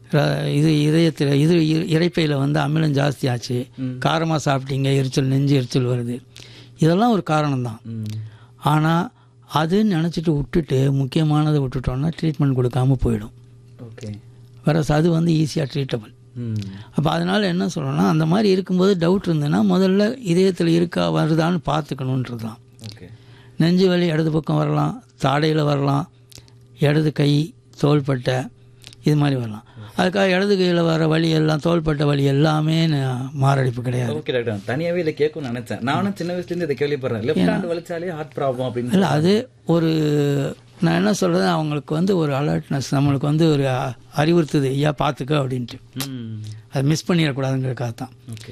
ர- இது இதயத்தில் இது இ- இரைப்பையில் வந்து அமிலம் ஜாஸ்தி ஆச்சு காரமாக சாப்பிட்டீங்க எரிச்சல் நெஞ்சு எரிச்சல் வருது இதெல்லாம் ஒரு காரணம்தான் ம் ஆனால் அதுன்னு நினச்சிட்டு விட்டுட்டு முக்கியமானதை விட்டுட்டோம்னா ட்ரீட்மெண்ட் கொடுக்காம போயிடும் ஓகே வேற அது வந்து ஈஸியாக ட்ரீட்டபிள் ம் அப்போ அதனால் என்ன சொல்லணும்னா அந்த மாதிரி இருக்கும்போது டவுட் இருந்ததுன்னா முதல்ல இதயத்தில் இருக்கா வருதான்னு பார்த்துக்கணுன்றது தான் ஓகே நெஞ்சு வலி இடது பக்கம் வரலாம் தாடையில் வரலாம் இடது கை தோள்பட்டை இது மாதிரி வரலாம் அதுக்காக இடது கையில் வர வலி எல்லாம் தோள்பட்டை வலி எல்லாமே ந- மாரடைப்பு கிடையாது ஓகே டாக்டர் நான் தனியாவே இதை கேட்கணும்னு நினைச்சேன் நானும் சின்ன வயசுல இருந்து இதை கேள்விப்படுறேன் லெஃப்ட் ஹேண்ட் வலிச்சாலே ஹார்ட் ப்ராப்ளம் அப்படின்னு இல்லை அது ஒரு நான் என்ன சொல்கிறது அவங்களுக்கு வந்து ஒரு அலர்ட்னஸ் நம்மளுக்கு வந்து ஒரு அ- அறிவுறுத்துது ஐயா பார்த்துக்க அப்படின்ட்டு ம் அதை மிஸ் பண்ணிடக்கூடாதுங்கிறதுக்காக தான் ஓகே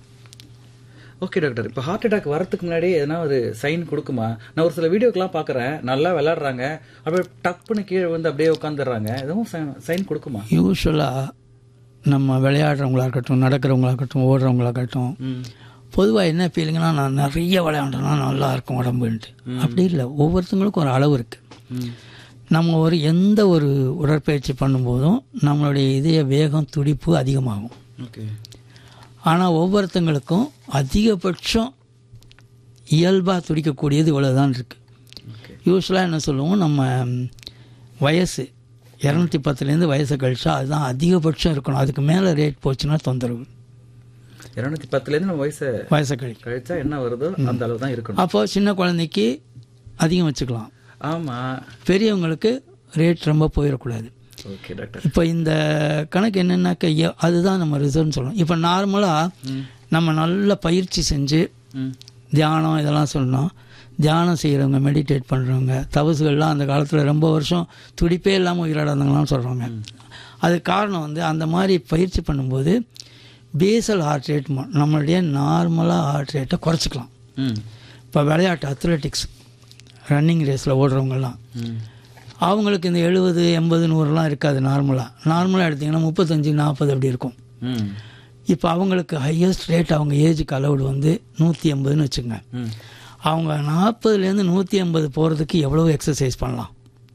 ஓகே டாக்டர் இப்போ ஹார்ட் அட்டாக் வரதுக்கு முன்னாடி எதனா ஒரு சைன் கொடுக்குமா நான் ஒரு சில வீடியோக்கெல்லாம் பார்க்குறேன் நல்லா விளையாடுறாங்க அப்படியே டப்புன்னு கீழே வந்து அப்படியே உட்காந்துடுறாங்க எதுவும் சைன் கொடுக்குமா யூஸ்வலாக நம்ம விளையாடுறவங்களா இருக்கட்டும் நடக்கிறவங்களா இருக்கட்டும் ஓடுறவங்களா இருக்கட்டும் ம் பொதுவாக என்ன ஃபீலிங்னா நான் நிறைய விளையாண்டேன்னா நல்லா இருக்கும் உடம்புன்ட்டு அப்படி இல்லை ஒவ்வொருத்தங்களுக்கும் ஒரு அளவு இருக்குது ம் நம்ம ஒரு எந்த ஒரு உடற்பயிற்சி பண்ணும்போதும் நம்மளுடைய இதய வேகம் துடிப்பு அதிகமாகும் ஓகே ஆனால் ஒவ்வொருத்தங்களுக்கும் அதிகபட்சம் இயல்பாக துடிக்கக்கூடியது இவ்வளோதான் இருக்குது ஓகே யூஸ்வலாக என்ன சொல்லுவோம் நம்ம ம், வயசு இரநூத்தி பத்துலேருந்து வயசை கழிச்சா அதுதான் அதிகபட்சம் இருக்கணும் அதுக்கு மேலே ரேட் போச்சுன்னா தொந்தரவு இருநூத்தி பத்துலேருந்து நம்ம வயசை வயசை கழிக்கும் கழிச்சா என்ன வருதோ அந்த அளவு தான் இருக்கணும் அப்போது சின்ன குழந்தைக்கு அதிகம் வச்சுக்கலாம் ஆமா பெரியவங்களுக்கு ரேட் ரொம்ப போயிடக்கூடாது ஓகே டாக்டர் இப்போ இந்த கணக்கு என்னென்னாக்க எ- அதுதான் நம்ம ரிசர்வ்னு சொல்லணும் இப்போ நார்மலாக நம்ம நல்ல பயிற்சி செஞ்சு ம் தியானம் இதெல்லாம் சொல்லணும் தியானம் செய்கிறவங்க மெடிடேட் பண்ணுறவங்க தவசுகள்லாம் அந்த காலத்தில் ரொம்ப வருஷம் துடிப்பே இல்லாமல் உயிரிழந்தவங்களாம் சொல்கிறாங்க அது காரணம் வந்து அந்த மாதிரி பயிற்சி பண்ணும்போது பேசல் ஹார்ட் ரேட் நம்மளுடைய நார்மலாக ஹார்ட் ரேட்டை குறைச்சிக்கலாம் ம் இப்போ விளையாட்டு அத்லெட்டிக்ஸ் ரன்னிங் ரேஸில் ஓடுறவங்கலாம் ம் அவங்களுக்கு இந்த எழுபது எண்பது நூறுலாம் இருக்காது நார்மலாக நார்மலாக எடுத்திங்கன்னா முப்பத்தஞ்சு நாற்பது அப்படி இருக்கும் ம் இப்போ அவங்களுக்கு ஹையஸ்ட் ரேட் அவங்க ஏஜுக்கு அலவுடு வந்து நூற்றி எண்பதுன்னு வச்சுக்கோங்க ம் அவங்க நாற்பதுலேருந்து நூற்றி ஐம்பது போகிறதுக்கு எவ்வளோ எக்ஸசைஸ் பண்ணலாம்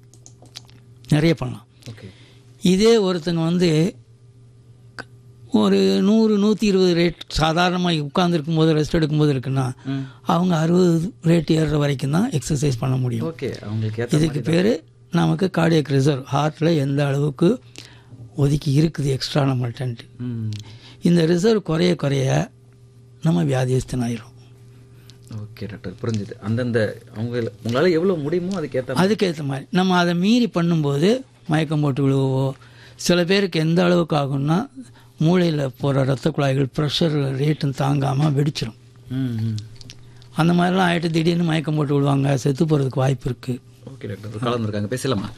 நிறைய பண்ணலாம் ஓகே இதே ஒருத்தங்க வந்து க- ஒரு நூறு நூற்றி இருபது ரேட் சாதாரணமாக உட்காந்துருக்கும் போது ரெஸ்ட் எடுக்கும்போது இருக்குன்னா ம் அவங்க அறுபது ரேட் ஏறுற வரைக்கும் தான் எக்ஸசைஸ் பண்ண முடியும் ஓகே அவங்களுக்கு ஏற்ற இதுக்கு பேர் நமக்கு கார்டியக் ரிசர்வ் ஹார்ட்டில் எந்த அளவுக்கு ஒதுக்கி இருக்குது எக்ஸ்ட்ரா நம்மள்டன்ட்டு ம் இந்த ரிசர்வ் குறைய குறைய நம்ம வியாதியஸ்தன் ஆயிரும் ஓகே டாக்டர் புரிஞ்சுது அந்தந்த அவங்க உங்களால எவ்வளவு முடியுமோ அதுக்கேற்ற அதுக்கேற்ற மாதிரி நம்ம அதை மீறி பண்ணும்போது மயக்கம் போட்டு விழுவோ சில பேருக்கு எந்த அளவுக்கு ஆகும்னா மூளையில் போகிற ரத்த குழாய்கள் ப்ரெஷர் ரேட்டும் தாங்காமல் வெடிச்சிடும் ம் ம் அந்த மாதிரிலாம் ஆகிட்டு திடீர்னு மயக்கம் போட்டு விழுவாங்க செத்து போகிறதுக்கு வாய்ப்பு இருக்குது ஓகே டாக்டர் ஒரு கலந்து இருக்காங்க பேசலாமா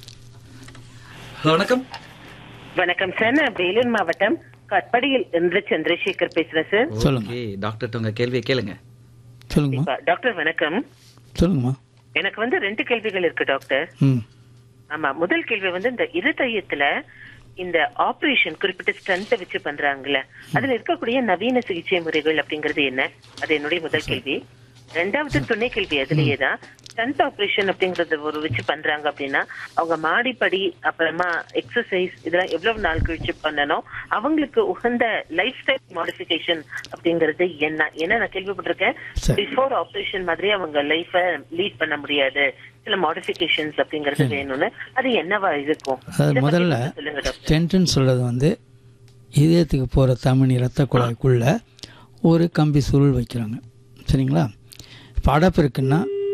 ஹலோ வணக்கம் வணக்கம் சார் நான் வேலூர் மாவட்டம் கட்படியில் இருந்து சந்திரசேகர் பேசுறேன் சார் சொல்லுங்க. ஓகே டாக்டர் உங்க கேள்வியை கேளுங்க சொல்லுங்கம்மா இப்ப, டாக்டர் வணக்கம் சொல்லுங்கம்மா எனக்கு வந்து ரெண்டு கேள்விகள் இருக்கு டாக்டர் ம் ஆமா முதல் கேள்வி வந்து இந்த இருதயத்துல இந்த ஆபரேஷன் குறிப்பிட்ட ஸ்டண்ட் வச்சு பண்றாங்கல்ல அதுல இருக்கக்கூடிய நவீன சிகிச்சை முறைகள் அப்படிங்கிறது என்ன அது என்னுடைய முதல் கேள்வி ரெண்டாவது துணை கேள்வி அதுலயே தான் ஸ்டண்ட் ஆபரேஷன் அப்படிங்கறது ஒரு வச்சு பண்றாங்க அப்படின்னா அவங்க மாடிப்படி அப்புறமா எக்ஸசைஸ் இதெல்லாம் எவ்வளவு நாள் கழிச்சு பண்ணணும் அவங்களுக்கு உகந்த லைஃப் ஸ்டைல் மாடிஃபிகேஷன் அப்படிங்கறது என்ன ஏன்னா நான் கேள்விப்பட்டிருக்கேன் சரி. பிஃபோர் ஆபரேஷன் மாதிரி அவங்க லைஃப லீட் பண்ண முடியாது சில மாடிஃபிகேஷன்ஸ் அப்படிங்கறது வேணும்னு அது என்னவா இருக்கும் அதாவது இதை பத்தி முதல்ல கொஞ்சம் சொல்லுங்க டாக்டர் ஸ்டென்ட்டுன்னு சொல்கிறது வந்து இதயத்துக்கு போகிற தமனி ரத்த குழாய்க்குள்ள ஒரு கம்பி சுருள் வைக்கிறாங்க சரிங்களா இப்போ அடப்பு இருக்குன்னா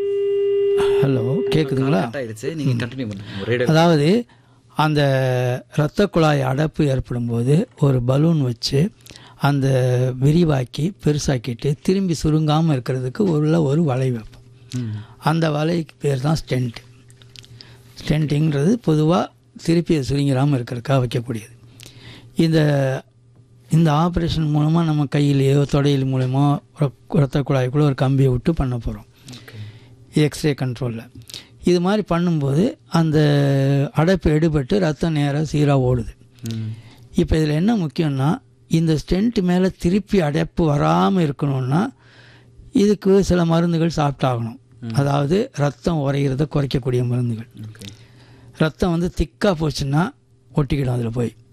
ஹலோ கேட்குதுங்களா கட் ஆயிடுச்சு நீங்க கண்டினியூ பண்ணுங்க ரேடியோ அதாவது அந்த இரத்த குழாய் அடப்பு ஏற்படும் போது ஒரு பலூன் வச்சு அந்த விரிவாக்கி பெருசாக்கிட்டு திரும்பி சுருங்காமல் இருக்கிறதுக்கு உள்ள ஒரு வலை வைப்போம் அந்த வலைக்கு பேர் தான் ஸ்டென்ட் ஸ்டென்ட்டிங்கிறது பொதுவாக திருப்பி அது சுருங்கிடாமல் இருக்கிறதுக்காக வைக்கக்கூடியது இந்த இந்த ஆப்ரேஷன் மூலமாக நம்ம கையிலேயோ தொடையில் மூலமோ ரத்த குழாய்க்குள்ளே ஒரு கம்பியை விட்டு பண்ண போகிறோம் ஓகே எக்ஸ்ரே கண்ட்ரோலில் இது மாதிரி பண்ணும்போது அந்த அடைப்பு எடுபட்டு ரத்தம் நேராக சீராக ஓடுது இப்போ இதில் என்ன முக்கியம்னா இந்த ஸ்டென்ட் மேலே திருப்பி அடைப்பு வராமல் இருக்கணும்னா இதுக்கு சில மருந்துகள் சாப்பிட்டாகணும் அதாவது ரத்தம் உறையிறத குறைக்கக்கூடிய மருந்துகள் ஓகே ரத்தம் வந்து திக்காக போச்சுன்னா ஒட்டிக்கிடும் அதில் போய்